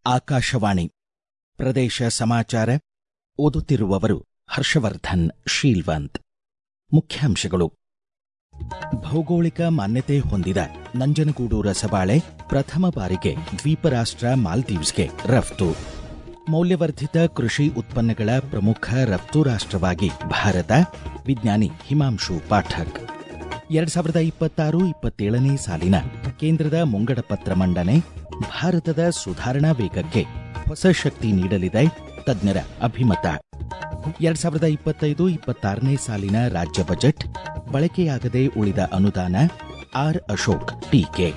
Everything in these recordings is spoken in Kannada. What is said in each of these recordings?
ಆಕಾಶವಾಣಿ ಪ್ರದೇಶ ಸಮಾಚಾರ ಓದುತ್ತಿರುವವರು ಹರ್ಷವರ್ಧನ್ ಶೀಲ್ವಂತ್ ಮುಖ್ಯಾಂಶಗಳು ಭೌಗೋಳಿಕ ಮಾನ್ಯತೆ ಹೊಂದಿದ ನಂಜನಗೂಡು ರಸಬಾಳೆ ಪ್ರಥಮ ಬಾರಿಗೆ ದ್ವೀಪರಾಷ್ಟ್ರ ಮಾಲ್ದೀವ್ಸ್ಗೆ ರಫ್ತು ಮೌಲ್ಯವರ್ಧಿತ ಕೃಷಿ ಉತ್ಪನ್ನಗಳ ಪ್ರಮುಖ ರಫ್ತು ರಾಷ್ಟ್ರವಾಗಿ ಭಾರತ ವಿಜ್ಞಾನಿ ಹಿಮಾಂಶು ಪಾಠಕ್ ಎರಡ್ ಸಾವಿರದ ಇಪ್ಪತ್ತಾರು ಇಪ್ಪತ್ತೇಳನೇ ಸಾಲಿನ ಕೇಂದ್ರದ ಮುಂಗಡ ಪತ್ರ ಮಂಡನೆ ಭಾರತದ ಸುಧಾರಣಾ ವೇಗಕ್ಕೆ ಹೊಸ ಶಕ್ತಿ ನೀಡಲಿದೆ ತಜ್ಞರ ಅಭಿಮತ ಎರಡ್ ಸಾವಿರದ ಇಪ್ಪತ್ತೈದು ಇಪ್ಪತ್ತಾರನೇ ಸಾಲಿನ ರಾಜ್ಯ ಬಜೆಟ್ ಬಳಕೆಯಾಗದೆ ಉಳಿದ ಅನುದಾನ ಆರ್ ಅಶೋಕ್ ಟೀಕೆ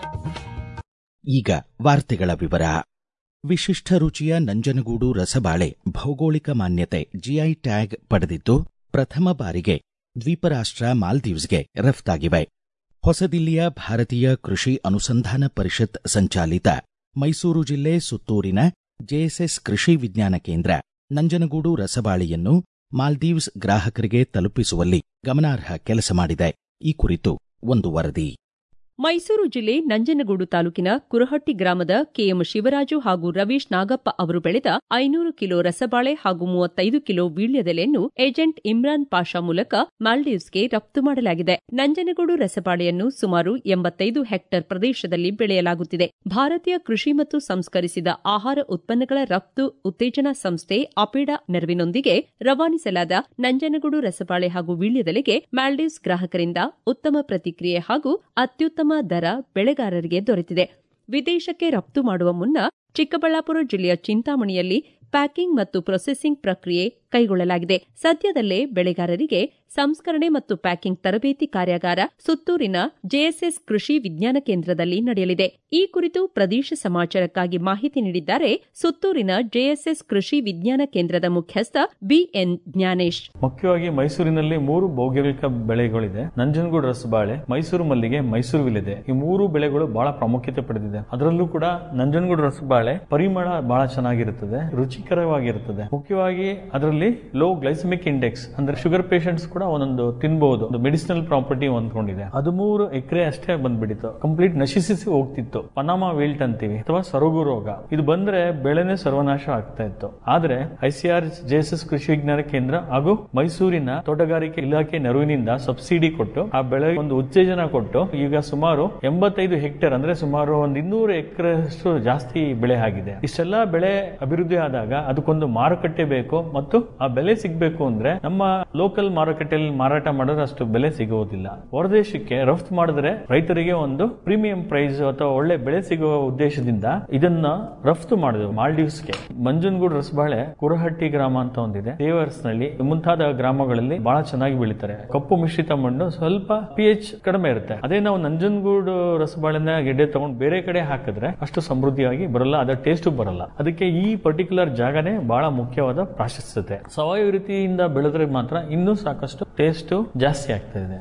ಈಗ ವಾರ್ತೆಗಳ ವಿವರ ವಿಶಿಷ್ಟ ರುಚಿಯ ನಂಜನಗೂಡು ರಸಬಾಳೆ ಭೌಗೋಳಿಕ ಮಾನ್ಯತೆ ಜಿಐ ಟ್ಯಾಗ್ ಪಡೆದಿದ್ದು ಪ್ರಥಮ ಬಾರಿಗೆ ದ್ವೀಪರಾಷ್ಟ್ರ ಮಾಲ್ದೀವ್ಸ್ಗೆ ರಫ್ತಾಗಿವೆ ಹೊಸದಿಲ್ಲಿಯ ಭಾರತೀಯ ಕೃಷಿ ಅನುಸಂಧಾನ ಪರಿಷತ್ ಸಂಚಾಲಿತ ಮೈಸೂರು ಜಿಲ್ಲೆ ಸುತ್ತೂರಿನ ಜೆಎಸ್ಎಸ್ ಕೃಷಿ ವಿಜ್ಞಾನ ಕೇಂದ್ರ ನಂಜನಗೂಡು ರಸಬಾಳೆಯನ್ನು ಮಾಲ್ದೀವ್ಸ್ ಗ್ರಾಹಕರಿಗೆ ತಲುಪಿಸುವಲ್ಲಿ ಗಮನಾರ್ಹ ಕೆಲಸ ಮಾಡಿದೆ ಈ ಕುರಿತು ಒಂದು ವರದಿ ಮೈಸೂರು ಜಿಲ್ಲೆ ನಂಜನಗೂಡು ತಾಲೂಕಿನ ಕುರಹಟ್ಟಿ ಗ್ರಾಮದ ಕೆಎಂ ಶಿವರಾಜು ಹಾಗೂ ರವೀಶ್ ನಾಗಪ್ಪ ಅವರು ಬೆಳೆದ ಐನೂರು ಕಿಲೋ ರಸಬಾಳೆ ಹಾಗೂ ಮೂವತ್ತೈದು ಕಿಲೋ ವೀಳ್ಯದೆಲೆಯನ್ನು ಏಜೆಂಟ್ ಇಮ್ರಾನ್ ಪಾಷಾ ಮೂಲಕ ಮಾಲ್ಡೀವ್ಸ್ಗೆ ರಫ್ತು ಮಾಡಲಾಗಿದೆ ನಂಜನಗೂಡು ರಸಬಾಳೆಯನ್ನು ಸುಮಾರು ಎಂಬತ್ತೈದು ಹೆಕ್ಟೇರ್ ಪ್ರದೇಶದಲ್ಲಿ ಬೆಳೆಯಲಾಗುತ್ತಿದೆ ಭಾರತೀಯ ಕೃಷಿ ಮತ್ತು ಸಂಸ್ಕರಿಸಿದ ಆಹಾರ ಉತ್ಪನ್ನಗಳ ರಫ್ತು ಉತ್ತೇಜನಾ ಸಂಸ್ಥೆ ಅಪೇಡಾ ನೆರವಿನೊಂದಿಗೆ ರವಾನಿಸಲಾದ ನಂಜನಗೂಡು ರಸಬಾಳೆ ಹಾಗೂ ವೀಳ್ಯದೆಲೆಗೆ ಮಾಲ್ಡೀವ್ಸ್ ಗ್ರಾಹಕರಿಂದ ಉತ್ತಮ ಪ್ರತಿಕ್ರಿಯೆ ಹಾಗೂ ಅತ್ಯುತ್ತಮ ದರ ಬೆಳೆಗಾರರಿಗೆ ದೊರೆತಿದೆ ವಿದೇಶಕ್ಕೆ ರಫ್ತು ಮಾಡುವ ಮುನ್ನ ಚಿಕ್ಕಬಳ್ಳಾಪುರ ಜಿಲ್ಲೆಯ ಚಿಂತಾಮಣಿಯಲ್ಲಿ ಪ್ಯಾಕಿಂಗ್ ಮತ್ತು ಪ್ರೊಸೆಸಿಂಗ್ ಪ್ರಕ್ರಿಯೆ ಕೈಗೊಳ್ಳಲಾಗಿದೆ ಸದ್ಯದಲ್ಲೇ ಬೆಳೆಗಾರರಿಗೆ ಸಂಸ್ಕರಣೆ ಮತ್ತು ಪ್ಯಾಕಿಂಗ್ ತರಬೇತಿ ಕಾರ್ಯಾಗಾರ ಸುತ್ತೂರಿನ ಜೆಎಸ್ಎಸ್ ಕೃಷಿ ವಿಜ್ಞಾನ ಕೇಂದ್ರದಲ್ಲಿ ನಡೆಯಲಿದೆ ಈ ಕುರಿತು ಪ್ರದೇಶ ಸಮಾಚಾರಕ್ಕಾಗಿ ಮಾಹಿತಿ ನೀಡಿದ್ದಾರೆ ಸುತ್ತೂರಿನ ಜೆಎಸ್ಎಸ್ ಕೃಷಿ ವಿಜ್ಞಾನ ಕೇಂದ್ರದ ಮುಖ್ಯಸ್ಥ ಬಿಎನ್ ಜ್ಞಾನೇಶ್ ಮುಖ್ಯವಾಗಿ ಮೈಸೂರಿನಲ್ಲಿ ಮೂರು ಭೌಗೋಳಿಕ ಬೆಳೆಗಳಿದೆ ನಂಜನಗೂಡು ರಸಬಾಳೆ ಮೈಸೂರು ಮಲ್ಲಿಗೆ ಮೈಸೂರು ವಿಲಿದೆ ಈ ಮೂರು ಬೆಳೆಗಳು ಬಹಳ ಪ್ರಾಮುಖ್ಯತೆ ಪಡೆದಿದೆ ಅದರಲ್ಲೂ ಕೂಡ ನಂಜನಗೂಡು ರಸಬಾಳೆ ಪರಿಮಳ ಬಹಳ ಚೆನ್ನಾಗಿರುತ್ತದೆ ರುಚಿಕರವಾಗಿರುತ್ತದೆ ಮುಖ್ಯವಾಗಿ ಅದರಲ್ಲಿ ಲೋ ಗ್ಲೈಸಮಿಕ್ ಇಂಡೆಕ್ಸ್ ಅಂದ್ರೆ ಶುಗರ್ ಪೇಷಂಟ್ಸ್ ಕೂಡ ಒಂದೊಂದು ತಿನ್ಬಹುದು ಒಂದು ಮೆಡಿಸಿನಲ್ ಪ್ರಾಪರ್ಟಿ ಹೊಂದ್ಕೊಂಡಿದೆ ಹದಿಮೂರು ಎಕರೆ ಅಷ್ಟೇ ಬಂದ್ಬಿಟ್ಟಿತ್ತು ಕಂಪ್ಲೀಟ್ ನಶಿಸಿ ಹೋಗ್ತಿತ್ತು ಪನಾಮಾ ವಿಲ್ಟ್ ಅಂತೀವಿ ಅಥವಾ ಸೊರಗು ರೋಗ ಇದು ಬಂದ್ರೆ ಬೆಳೆನೇ ಸರ್ವನಾಶ ಆಗ್ತಾ ಇತ್ತು ಆದ್ರೆ ಐಸಿಆರ್ ಜೆಎಸ್ಎಸ್ ಕೃಷಿ ವಿಜ್ಞಾನ ಕೇಂದ್ರ ಹಾಗೂ ಮೈಸೂರಿನ ತೋಟಗಾರಿಕೆ ಇಲಾಖೆ ನೆರವಿನಿಂದ ಸಬ್ಸಿಡಿ ಕೊಟ್ಟು ಆ ಬೆಳೆ ಒಂದು ಉತ್ತೇಜನ ಕೊಟ್ಟು ಈಗ ಸುಮಾರು ಎಂಬತ್ತೈದು ಹೆಕ್ಟೇರ್ ಅಂದ್ರೆ ಸುಮಾರು ಒಂದು ಇನ್ನೂರು ಎಕರೆಷ್ಟು ಜಾಸ್ತಿ ಬೆಳೆ ಆಗಿದೆ ಇಷ್ಟೆಲ್ಲ ಬೆಳೆ ಅಭಿವೃದ್ಧಿ ಆದಾಗ ಅದಕ್ಕೊಂದು ಮಾರುಕಟ್ಟೆ ಬೇಕು ಮತ್ತು ಆ ಬೆಲೆ ಸಿಗಬೇಕು ಅಂದ್ರೆ ನಮ್ಮ ಲೋಕಲ್ ಮಾರುಕಟ್ಟೆಯಲ್ಲಿ ಮಾರಾಟ ಮಾಡಿದ್ರೆ ಅಷ್ಟು ಬೆಲೆ ಸಿಗುವುದಿಲ್ಲ ಹೊರದೇಶಕ್ಕೆ ರಫ್ತು ಮಾಡಿದ್ರೆ ರೈತರಿಗೆ ಒಂದು ಪ್ರೀಮಿಯಂ ಪ್ರೈಸ್ ಅಥವಾ ಒಳ್ಳೆ ಬೆಳೆ ಸಿಗುವ ಉದ್ದೇಶದಿಂದ ಇದನ್ನ ರಫ್ತು ಮಾಡಿದೆವು ಮಾಲ್ಡೀವ್ಸ್ಗೆ ಮಂಜನಗೂಡು ರಸಬಾಳೆ ಕುರಹಟ್ಟಿ ಗ್ರಾಮ ಅಂತ ಒಂದಿದೆ ದೇವರ್ಸ್ ನಲ್ಲಿ ಮುಂತಾದ ಗ್ರಾಮಗಳಲ್ಲಿ ಬಹಳ ಚೆನ್ನಾಗಿ ಬೆಳೀತಾರೆ ಕಪ್ಪು ಮಿಶ್ರಿತ ಮಣ್ಣು ಸ್ವಲ್ಪ ಪಿ ಎಚ್ ಕಡಿಮೆ ಇರುತ್ತೆ ಅದೇ ನಾವು ನಂಜನಗೂಡು ರಸಬಾಳೆನ ಗೆಡ್ಡೆ ತಗೊಂಡು ಬೇರೆ ಕಡೆ ಹಾಕಿದ್ರೆ ಅಷ್ಟು ಸಮೃದ್ಧಿಯಾಗಿ ಬರಲ್ಲ ಅದರ ಟೇಸ್ಟ್ ಬರಲ್ಲ ಅದಕ್ಕೆ ಈ ಪರ್ಟಿಕ್ಯುಲರ್ ಜಾಗನೇ ಬಹಳ ಮುಖ್ಯವಾದ ಪ್ರಾಶಸ್ತ್ಯತೆ ಸಾವಯವ ರೀತಿಯಿಂದ ಬೆಳೆದ್ರೆ ಮಾತ್ರ ಇನ್ನೂ ಸಾಕಷ್ಟು ಟೇಸ್ಟ್ ಜಾಸ್ತಿ ಆಗ್ತಾ ಇದೆ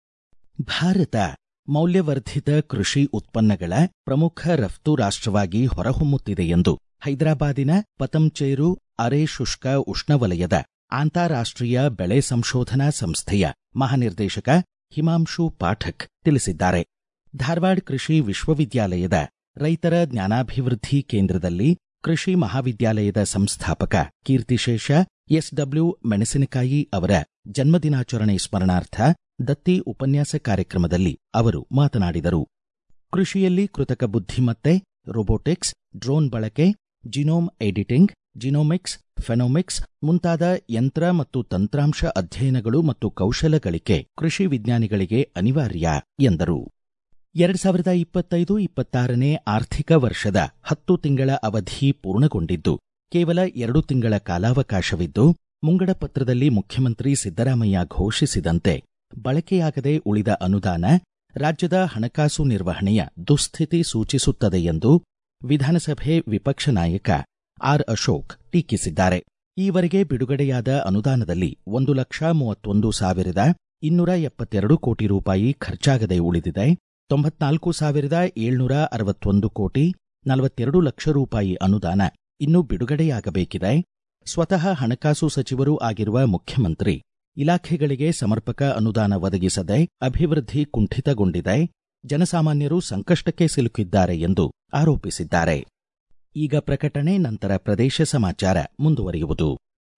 ಭಾರತ ಮೌಲ್ಯವರ್ಧಿತ ಕೃಷಿ ಉತ್ಪನ್ನಗಳ ಪ್ರಮುಖ ರಫ್ತು ರಾಷ್ಟ್ರವಾಗಿ ಹೊರಹೊಮ್ಮುತ್ತಿದೆ ಎಂದು ಹೈದರಾಬಾದಿನ ಪತಂಚೇರು ಅರೆ ಶುಷ್ಕ ಉಷ್ಣವಲಯದ ಅಂತಾರಾಷ್ಟ್ರೀಯ ಬೆಳೆ ಸಂಶೋಧನಾ ಸಂಸ್ಥೆಯ ಮಹಾನಿರ್ದೇಶಕ ಹಿಮಾಂಶು ಪಾಠಕ್ ತಿಳಿಸಿದ್ದಾರೆ ಧಾರವಾಡ ಕೃಷಿ ವಿಶ್ವವಿದ್ಯಾಲಯದ ರೈತರ ಜ್ಞಾನಾಭಿವೃದ್ಧಿ ಕೇಂದ್ರದಲ್ಲಿ ಕೃಷಿ ಮಹಾವಿದ್ಯಾಲಯದ ಸಂಸ್ಥಾಪಕ ಕೀರ್ತಿಶೇಷ ಎಸ್ಡಬ್ಲ್ಯೂ ಮೆಣಸಿನಕಾಯಿ ಅವರ ಜನ್ಮದಿನಾಚರಣೆ ಸ್ಮರಣಾರ್ಥ ದತ್ತಿ ಉಪನ್ಯಾಸ ಕಾರ್ಯಕ್ರಮದಲ್ಲಿ ಅವರು ಮಾತನಾಡಿದರು ಕೃಷಿಯಲ್ಲಿ ಕೃತಕ ಬುದ್ಧಿಮತ್ತೆ ರೋಬೋಟಿಕ್ಸ್ ಡ್ರೋನ್ ಬಳಕೆ ಜಿನೋಮ್ ಎಡಿಟಿಂಗ್ ಜಿನೋಮಿಕ್ಸ್ ಫೆನೋಮಿಕ್ಸ್ ಮುಂತಾದ ಯಂತ್ರ ಮತ್ತು ತಂತ್ರಾಂಶ ಅಧ್ಯಯನಗಳು ಮತ್ತು ಕೌಶಲಗಳಿಕೆ ಕೃಷಿ ವಿಜ್ಞಾನಿಗಳಿಗೆ ಅನಿವಾರ್ಯ ಎಂದರು ಎರಡ್ ಸಾವಿರದ ಇಪ್ಪತ್ತೈದು ಇಪ್ಪತ್ತಾರನೇ ಆರ್ಥಿಕ ವರ್ಷದ ಹತ್ತು ತಿಂಗಳ ಅವಧಿ ಪೂರ್ಣಗೊಂಡಿದ್ದು ಕೇವಲ ಎರಡು ತಿಂಗಳ ಕಾಲಾವಕಾಶವಿದ್ದು ಮುಂಗಡ ಪತ್ರದಲ್ಲಿ ಮುಖ್ಯಮಂತ್ರಿ ಸಿದ್ದರಾಮಯ್ಯ ಘೋಷಿಸಿದಂತೆ ಬಳಕೆಯಾಗದೆ ಉಳಿದ ಅನುದಾನ ರಾಜ್ಯದ ಹಣಕಾಸು ನಿರ್ವಹಣೆಯ ದುಸ್ಥಿತಿ ಸೂಚಿಸುತ್ತದೆ ಎಂದು ವಿಧಾನಸಭೆ ವಿಪಕ್ಷ ನಾಯಕ ಆರ್ ಅಶೋಕ್ ಟೀಕಿಸಿದ್ದಾರೆ ಈವರೆಗೆ ಬಿಡುಗಡೆಯಾದ ಅನುದಾನದಲ್ಲಿ ಒಂದು ಲಕ್ಷ ಮೂವತ್ತೊಂದು ಸಾವಿರದ ಇನ್ನೂರ ಎಪ್ಪತ್ತೆರಡು ಕೋಟಿ ರೂಪಾಯಿ ಖರ್ಚಾಗದೆ ಉಳಿದಿದೆ ತೊಂಬತ್ನಾಲ್ಕು ಸಾವಿರದ ಏಳ್ನೂರ ಅರವತ್ತೊಂದು ಕೋಟಿ ನಲವತ್ತೆರಡು ಲಕ್ಷ ರೂಪಾಯಿ ಅನುದಾನ ಇನ್ನೂ ಬಿಡುಗಡೆಯಾಗಬೇಕಿದೆ ಸ್ವತಃ ಹಣಕಾಸು ಸಚಿವರೂ ಆಗಿರುವ ಮುಖ್ಯಮಂತ್ರಿ ಇಲಾಖೆಗಳಿಗೆ ಸಮರ್ಪಕ ಅನುದಾನ ಒದಗಿಸದೆ ಅಭಿವೃದ್ಧಿ ಕುಂಠಿತಗೊಂಡಿದೆ ಜನಸಾಮಾನ್ಯರು ಸಂಕಷ್ಟಕ್ಕೆ ಸಿಲುಕಿದ್ದಾರೆ ಎಂದು ಆರೋಪಿಸಿದ್ದಾರೆ ಈಗ ಪ್ರಕಟಣೆ ನಂತರ ಪ್ರದೇಶ ಸಮಾಚಾರ ಮುಂದುವರಿಯುವುದು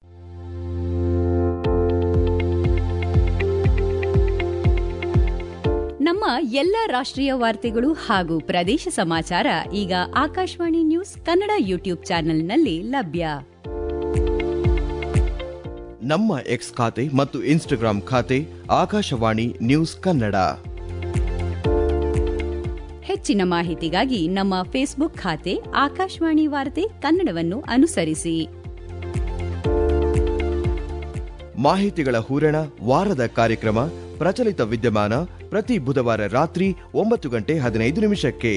ನಮ್ಮ ಎಲ್ಲ ರಾಷ್ಟ್ರೀಯ ವಾರ್ತೆಗಳು ಹಾಗೂ ಪ್ರದೇಶ ಸಮಾಚಾರ ಈಗ ಆಕಾಶವಾಣಿ ನ್ಯೂಸ್ ಕನ್ನಡ ಯೂಟ್ಯೂಬ್ ಚಾನೆಲ್ನಲ್ಲಿ ಲಭ್ಯ ನಮ್ಮ ಎಕ್ಸ್ ಖಾತೆ ಮತ್ತು ಇನ್ಸ್ಟಾಗ್ರಾಂ ಖಾತೆ ಆಕಾಶವಾಣಿ ನ್ಯೂಸ್ ಕನ್ನಡ ಹೆಚ್ಚಿನ ಮಾಹಿತಿಗಾಗಿ ನಮ್ಮ ಫೇಸ್ಬುಕ್ ಖಾತೆ ಆಕಾಶವಾಣಿ ವಾರ್ತೆ ಕನ್ನಡವನ್ನು ಅನುಸರಿಸಿ ಮಾಹಿತಿಗಳ ಹೂರಣ ವಾರದ ಕಾರ್ಯಕ್ರಮ ಪ್ರಚಲಿತ ವಿದ್ಯಮಾನ ಪ್ರತಿ ಬುಧವಾರ ರಾತ್ರಿ ಒಂಬತ್ತು ಗಂಟೆ ಹದಿನೈದು ನಿಮಿಷಕ್ಕೆ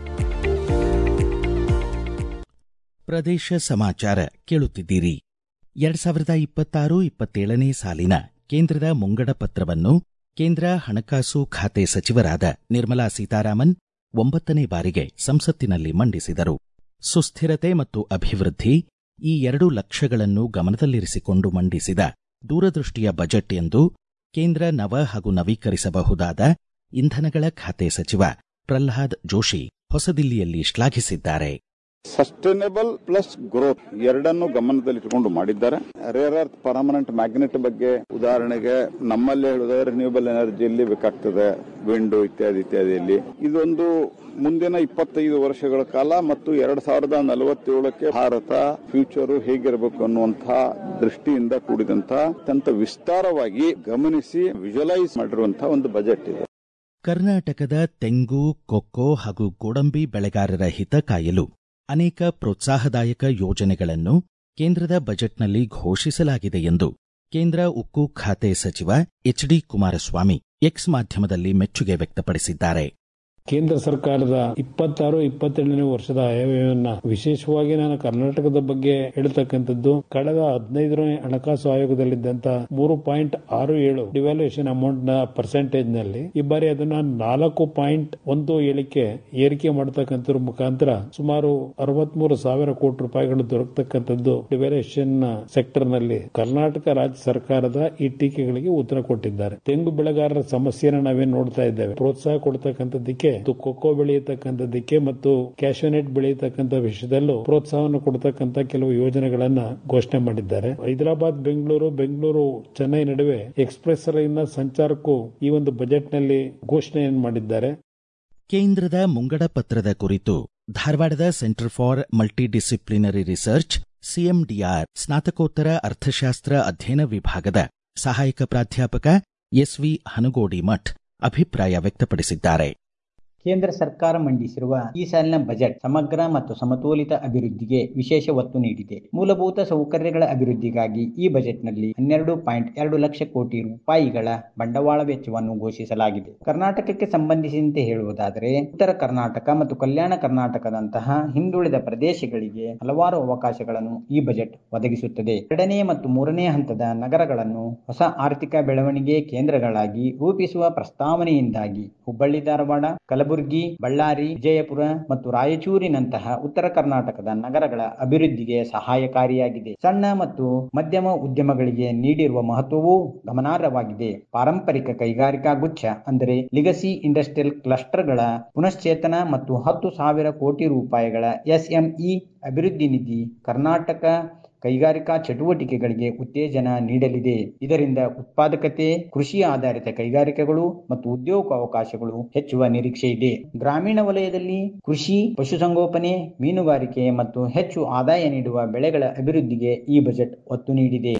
ಪ್ರದೇಶ ಸಮಾಚಾರ ಕೇಳುತ್ತಿದ್ದೀರಿ ಎರಡ್ ಸಾವಿರದ ಇಪ್ಪತ್ತಾರು ಇಪ್ಪತ್ತೇಳನೇ ಸಾಲಿನ ಕೇಂದ್ರದ ಮುಂಗಡ ಪತ್ರವನ್ನು ಕೇಂದ್ರ ಹಣಕಾಸು ಖಾತೆ ಸಚಿವರಾದ ನಿರ್ಮಲಾ ಸೀತಾರಾಮನ್ ಒಂಬತ್ತನೇ ಬಾರಿಗೆ ಸಂಸತ್ತಿನಲ್ಲಿ ಮಂಡಿಸಿದರು ಸುಸ್ಥಿರತೆ ಮತ್ತು ಅಭಿವೃದ್ಧಿ ಈ ಎರಡು ಲಕ್ಷ್ಯಗಳನ್ನು ಗಮನದಲ್ಲಿರಿಸಿಕೊಂಡು ಮಂಡಿಸಿದ ದೂರದೃಷ್ಟಿಯ ಬಜೆಟ್ ಎಂದು ಕೇಂದ್ರ ನವ ಹಾಗೂ ನವೀಕರಿಸಬಹುದಾದ ಇಂಧನಗಳ ಖಾತೆ ಸಚಿವ ಪ್ರಹ್ಲಾದ್ ಜೋಶಿ ಹೊಸದಿಲ್ಲಿಯಲ್ಲಿ ಶ್ಲಾಘಿಸಿದ್ದಾರೆ ಸಸ್ಟೈನಬಲ್ ಪ್ಲಸ್ ಗ್ರೋತ್ ಎರಡನ್ನು ಗಮನದಲ್ಲಿಟ್ಟುಕೊಂಡು ಮಾಡಿದ್ದಾರೆ ರೇರ್ ಅರ್ತ್ ಪರ್ಮನೆಂಟ್ ಮ್ಯಾಗ್ನೆಟ್ ಬಗ್ಗೆ ಉದಾಹರಣೆಗೆ ನಮ್ಮಲ್ಲಿ ಹೇಳುವುದಾದ್ರೆ ರಿನ್ಯೂಬಲ್ ಎನರ್ಜಿಯಲ್ಲಿ ಬೇಕಾಗ್ತದೆ ವಿಂಡ್ ಇತ್ಯಾದಿ ಇತ್ಯಾದಿಯಲ್ಲಿ ಇದೊಂದು ಮುಂದಿನ ಇಪ್ಪತ್ತೈದು ವರ್ಷಗಳ ಕಾಲ ಮತ್ತು ಎರಡ್ ಸಾವಿರದ ನಲವತ್ತೇಳಕ್ಕೆ ಭಾರತ ಫ್ಯೂಚರ್ ಹೇಗಿರಬೇಕು ಅನ್ನುವಂತಹ ದೃಷ್ಟಿಯಿಂದ ಕೂಡಿದಂತಹ ಅತ್ಯಂತ ವಿಸ್ತಾರವಾಗಿ ಗಮನಿಸಿ ವಿಜುವಲೈಸ್ ಮಾಡಿರುವಂತಹ ಒಂದು ಬಜೆಟ್ ಇದೆ ಕರ್ನಾಟಕದ ತೆಂಗು ಕೊಕ್ಕೋ ಹಾಗೂ ಗೋಡಂಬಿ ಬೆಳೆಗಾರರ ಹಿತ ಕಾಯಲು ಅನೇಕ ಪ್ರೋತ್ಸಾಹದಾಯಕ ಯೋಜನೆಗಳನ್ನು ಕೇಂದ್ರದ ಬಜೆಟ್ನಲ್ಲಿ ಘೋಷಿಸಲಾಗಿದೆ ಎಂದು ಕೇಂದ್ರ ಉಕ್ಕು ಖಾತೆ ಸಚಿವ ಎಚ್ ಡಿ ಕುಮಾರಸ್ವಾಮಿ ಎಕ್ಸ್ ಮಾಧ್ಯಮದಲ್ಲಿ ಮೆಚ್ಚುಗೆ ವ್ಯಕ್ತಪಡಿಸಿದ್ದಾರೆ ಕೇಂದ್ರ ಸರ್ಕಾರದ ಇಪ್ಪತ್ತಾರು ಇಪ್ಪತ್ತೇಳನೇ ವರ್ಷದ ಆಯವ್ಯಯವನ್ನ ವಿಶೇಷವಾಗಿ ನಾನು ಕರ್ನಾಟಕದ ಬಗ್ಗೆ ಹೇಳ್ತಕ್ಕಂಥದ್ದು ಕಳೆದ ಹದಿನೈದನೇ ಹಣಕಾಸು ಆಯೋಗದಲ್ಲಿದ್ದಂತ ಮೂರು ಪಾಯಿಂಟ್ ಆರು ಏಳು ಡಿವ್ಯಾಲ್ಯೂಯೇಷನ್ ಅಮೌಂಟ್ ನ ಪರ್ಸೆಂಟೇಜ್ ನಲ್ಲಿ ಈ ಬಾರಿ ಅದನ್ನ ನಾಲ್ಕು ಪಾಯಿಂಟ್ ಒಂದು ಏಳಿಕೆ ಏರಿಕೆ ಮಾಡತಕ್ಕಂಥ ಮುಖಾಂತರ ಸುಮಾರು ಅರವತ್ಮೂರು ಸಾವಿರ ಕೋಟಿ ರೂಪಾಯಿಗಳು ದೊರಕತಕ್ಕಂಥದ್ದು ಡಿವ್ಯಾಲ್ಯೂಯೇಷನ್ ಸೆಕ್ಟರ್ ನಲ್ಲಿ ಕರ್ನಾಟಕ ರಾಜ್ಯ ಸರ್ಕಾರದ ಈ ಟೀಕೆಗಳಿಗೆ ಉತ್ತರ ಕೊಟ್ಟಿದ್ದಾರೆ ತೆಂಗು ಬೆಳೆಗಾರರ ಸಮಸ್ಯೆನ ನಾವೇನ್ ನೋಡ್ತಾ ಇದ್ದೇವೆ ಪ್ರೋತ್ಸಾಹ ಕೊಡ್ತಕ್ಕಂಥದ್ದಕ್ಕೆ ಮತ್ತು ಕೊಕ್ಕೋ ಬೆಳೆಯತಕ್ಕಂಥದ್ದಕ್ಕೆ ಮತ್ತು ಕ್ಯಾಶೋನೆಟ್ ಬೆಳೆಯತಕ್ಕಂಥ ವಿಷಯದಲ್ಲೂ ಪ್ರೋತ್ಸಾಹವನ್ನು ಕೊಡ್ತಕ್ಕಂಥ ಕೆಲವು ಯೋಜನೆಗಳನ್ನ ಘೋಷಣೆ ಮಾಡಿದ್ದಾರೆ ಹೈದರಾಬಾದ್ ಬೆಂಗಳೂರು ಬೆಂಗಳೂರು ಚೆನ್ನೈ ನಡುವೆ ಎಕ್ಸ್ಪ್ರೆಸ್ ರೈಲಿನ ಸಂಚಾರಕ್ಕೂ ಈ ಒಂದು ಬಜೆಟ್ನಲ್ಲಿ ಘೋಷಣೆಯನ್ನು ಮಾಡಿದ್ದಾರೆ ಕೇಂದ್ರದ ಮುಂಗಡ ಪತ್ರದ ಕುರಿತು ಧಾರವಾಡದ centre for multidisciplinary research C M D R ಸ್ನಾತಕೋತ್ತರ ಅರ್ಥಶಾಸ್ತ್ರ ಅಧ್ಯಯನ ವಿಭಾಗದ ಸಹಾಯಕ ಪ್ರಾಧ್ಯಾಪಕ ಎಸ್ವಿ ಹನಗೋಡಿ ಮಠ್ ಅಭಿಪ್ರಾಯ ವ್ಯಕ್ತಪಡಿಸಿದ್ದಾರೆ ಕೇಂದ್ರ ಸರ್ಕಾರ ಮಂಡಿಸಿರುವ ಈ ಸಾಲಿನ ಬಜೆಟ್ ಸಮಗ್ರ ಮತ್ತು ಸಮತೋಲಿತ ಅಭಿವೃದ್ಧಿಗೆ ವಿಶೇಷ ಒತ್ತು ನೀಡಿದೆ ಮೂಲಭೂತ ಸೌಕರ್ಯಗಳ ಅಭಿವೃದ್ಧಿಗಾಗಿ ಈ ಬಜೆಟ್ನಲ್ಲಿ ಹನ್ನೆರಡು ಪಾಯಿಂಟ್ ಎರಡು ಲಕ್ಷ ಕೋಟಿ ರೂಪಾಯಿಗಳ ಬಂಡವಾಳ ವೆಚ್ಚವನ್ನು ಘೋಷಿಸಲಾಗಿದೆ ಕರ್ನಾಟಕಕ್ಕೆ ಸಂಬಂಧಿಸಿದಂತೆ ಹೇಳುವುದಾದರೆ ಉತ್ತರ ಕರ್ನಾಟಕ ಮತ್ತು ಕಲ್ಯಾಣ ಕರ್ನಾಟಕದಂತಹ ಹಿಂದುಳಿದ ಪ್ರದೇಶಗಳಿಗೆ ಹಲವಾರು ಅವಕಾಶಗಳನ್ನು ಈ ಬಜೆಟ್ ಒದಗಿಸುತ್ತದೆ ಎರಡನೇ ಮತ್ತು ಮೂರನೇ ಹಂತದ ನಗರಗಳನ್ನು ಹೊಸ ಆರ್ಥಿಕ ಬೆಳವಣಿಗೆ ಕೇಂದ್ರಗಳಾಗಿ ರೂಪಿಸುವ ಪ್ರಸ್ತಾವನೆಯಿಂದಾಗಿ ಹುಬ್ಬಳ್ಳಿ ಧಾರವಾಡ ಕಲಬುರಗಿ ಬಳ್ಳಾರಿ ವಿಜಯಪುರ ಮತ್ತು ರಾಯಚೂರಿನಂತಹ ಉತ್ತರ ಕರ್ನಾಟಕದ ನಗರಗಳ ಅಭಿವೃದ್ಧಿಗೆ ಸಹಾಯಕಾರಿಯಾಗಿದೆ ಸಣ್ಣ ಮತ್ತು ಮಧ್ಯಮ ಉದ್ಯಮಗಳಿಗೆ ನೀಡಿರುವ ಮಹತ್ವವೂ ಗಮನಾರ್ಹವಾಗಿದೆ ಪಾರಂಪರಿಕ ಕೈಗಾರಿಕಾ ಗುಚ್ಛ ಅಂದರೆ ಲಿಗಸಿ ಇಂಡಸ್ಟ್ರಿಯಲ್ ಕ್ಲಸ್ಟರ್ಗಳ ಪುನಶ್ಚೇತನ ಮತ್ತು ಹತ್ತು ಸಾವಿರ ಕೋಟಿ ರೂಪಾಯಿಗಳ ಎಸ್ಎಂಇ ಅಭಿವೃದ್ಧಿ ನಿಧಿ ಕರ್ನಾಟಕ ಕೈಗಾರಿಕಾ ಚಟುವಟಿಕೆಗಳಿಗೆ ಉತ್ತೇಜನ ನೀಡಲಿದೆ ಇದರಿಂದ ಉತ್ಪಾದಕತೆ ಕೃಷಿ ಆಧಾರಿತ ಕೈಗಾರಿಕೆಗಳು ಮತ್ತು ಉದ್ಯೋಗಾವಕಾಶಗಳು ಹೆಚ್ಚುವ ನಿರೀಕ್ಷೆ ಇದೆ ಗ್ರಾಮೀಣ ವಲಯದಲ್ಲಿ ಕೃಷಿ ಪಶುಸಂಗೋಪನೆ ಮೀನುಗಾರಿಕೆ ಮತ್ತು ಹೆಚ್ಚು ಆದಾಯ ನೀಡುವ ಬೆಳೆಗಳ ಅಭಿವೃದ್ಧಿಗೆ ಈ ಬಜೆಟ್ ಒತ್ತು ನೀಡಿದೆ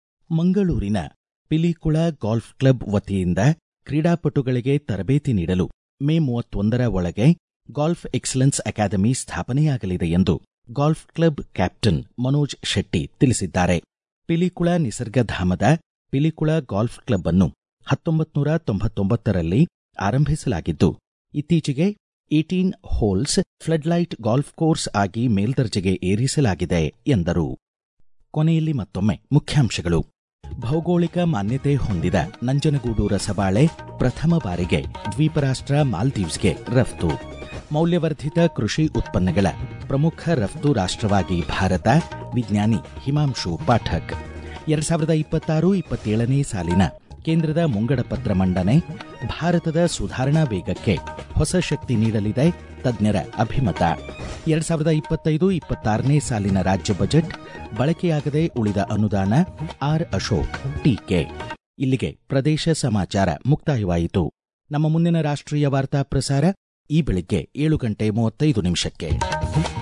ಮಂಗಳೂರಿನ ಪಿಲಿಕುಳ ಗಾಲ್ಫ್ ಕ್ಲಬ್ ವತಿಯಿಂದ ಕ್ರೀಡಾಪಟುಗಳಿಗೆ ತರಬೇತಿ ನೀಡಲು ಮೇ ಮೂವತ್ತೊಂದರ ಒಳಗೆ ಗಾಲ್ಫ್ ಎಕ್ಸಲೆನ್ಸ್ ಅಕಾಡೆಮಿ ಸ್ಥಾಪನೆಯಾಗಲಿದೆ ಎಂದು golf club captain Manoj Shetty ತಿಳಿಸಿದ್ದಾರೆ ಪಿಲಿಕುಳ ನಿಸರ್ಗಧಾಮದ ಪಿಲಿಕುಳ ಗಾಲ್ಫ್ ಕ್ಲಬ್ ಅನ್ನು ಹತ್ತೊಂಬತ್ತು ನೂರ ತೊಂಬತ್ತೊಂಬತ್ತರಲ್ಲಿ ಆರಂಭಿಸಲಾಗಿದ್ದು ಇತ್ತೀಚೆಗೆ eighteen holes floodlight golf course ಆಗಿ ಮೇಲ್ದರ್ಜೆಗೆ ಏರಿಸಲಾಗಿದೆ ಎಂದರು ಕೊನೆಯಲ್ಲಿ ಮತ್ತೊಮ್ಮೆ ಮುಖ್ಯಾಂಶಗಳು ಭೌಗೋಳಿಕ ಮಾನ್ಯತೆ ಹೊಂದಿದ ನಂಜನಗೂಡು ರಸಬಾಳೆ ಪ್ರಥಮ ಬಾರಿಗೆ ದ್ವೀಪರಾಷ್ಟ್ರ ಮಾಲ್ದೀವ್ಸ್ಗೆ ರಫ್ತು ಮೌಲ್ಯವರ್ಧಿತ ಕೃಷಿ ಉತ್ಪನ್ನಗಳ ಪ್ರಮುಖ ರಫ್ತು ರಾಷ್ಟ್ರವಾಗಿ ಭಾರತ ವಿಜ್ಞಾನಿ ಹಿಮಾಂಶು ಪಾಠಕ್ ಎರಡ್ ಸಾವಿರದ ಇಪ್ಪತ್ತಾರು ಇಪ್ಪತ್ತೇಳನೇ ಸಾಲಿನ ಕೇಂದ್ರದ ಮುಂಗಡ ಪತ್ರ ಮಂಡನೆ ಭಾರತದ ಸುಧಾರಣಾ ವೇಗಕ್ಕೆ ಹೊಸ ಶಕ್ತಿ ನೀಡಲಿದೆ ತಜ್ಞರ ಅಭಿಮತ ಎರಡ್ ಸಾವಿರದ ಇಪ್ಪತ್ತೈದು ಇಪ್ಪತ್ತಾರನೇ ಸಾಲಿನ ರಾಜ್ಯ ಬಜೆಟ್ ಬಳಕೆಯಾಗದೆ ಉಳಿದ ಅನುದಾನ ಆರ್ ಅಶೋಕ್ ಟೀಕೆ ಇಲ್ಲಿಗೆ ಪ್ರದೇಶ ಸಮಾಚಾರ ಮುಕ್ತಾಯವಾಯಿತು ನಮ್ಮ ಮುಂದಿನ ರಾಷ್ಟ್ರೀಯ ವಾರ್ತಾ ಪ್ರಸಾರ ಈ ಬೆಳಿಗ್ಗೆ ಏಳು ಗಂಟೆ ಮೂವತ್ತೈದು ನಿಮಿಷಕ್ಕೆ